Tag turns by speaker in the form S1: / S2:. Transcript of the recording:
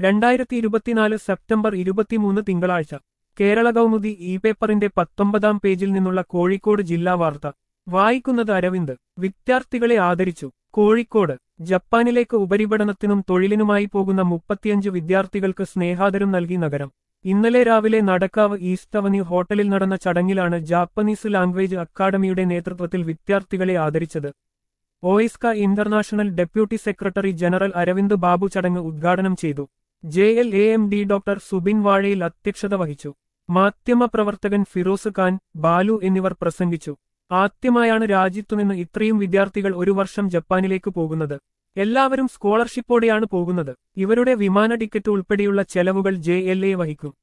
S1: രണ്ടായിരത്തി ഇരുപത്തിനാല് സെപ്റ്റംബർ ഇരുപത്തിമൂന്ന് തിങ്കളാഴ്ച കേരള കൗമുദി ഇ പേപ്പറിന്റെ പത്തൊമ്പതാം പേജിൽ നിന്നുള്ള കോഴിക്കോട് ജില്ലാ വാർത്ത വായിക്കുന്നത് അരവിന്ദ് വിദ്യാർത്ഥികളെ ആദരിച്ചു കോഴിക്കോട് ജപ്പാനിലേക്ക് ഉപരിപഠനത്തിനും തൊഴിലിനുമായി പോകുന്ന മുപ്പത്തിയഞ്ച് വിദ്യാർത്ഥികൾക്ക് സ്നേഹാദരം നൽകി നഗരം ഇന്നലെ രാവിലെ നടക്കാവ് ഈസ്റ്റ് അവന്യൂ ഹോട്ടലിൽ നടന്ന ചടങ്ങിലാണ് ജാപ്പനീസ് ലാംഗ്വേജ് അക്കാദമിയുടെ നേതൃത്വത്തിൽ വിദ്യാർത്ഥികളെ ആദരിച്ചത് OISCA international deputy secretary general Aravind Babu ചടങ്ങ് ഉദ്ഘാടനം ചെയ്തു J L A M D doctor Subin Vazhayil അധ്യക്ഷത വഹിച്ചു മാധ്യമപ്രവർത്തകൻ ഫിറോസ് ഖാൻ ബാലു എന്നിവർ പ്രസംഗിച്ചു ആദ്യമായാണ് രാജ്യത്തുനിന്ന് ഇത്രയും വിദ്യാർത്ഥികൾ ഒരു വർഷം ജപ്പാനിലേക്ക് പോകുന്നത് എല്ലാവരും സ്കോളർഷിപ്പോടെയാണ് പോകുന്നത് ഇവരുടെ വിമാന ടിക്കറ്റ് ഉൾപ്പെടെയുള്ള ചെലവുകൾ ജെ എൽ എ വഹിക്കും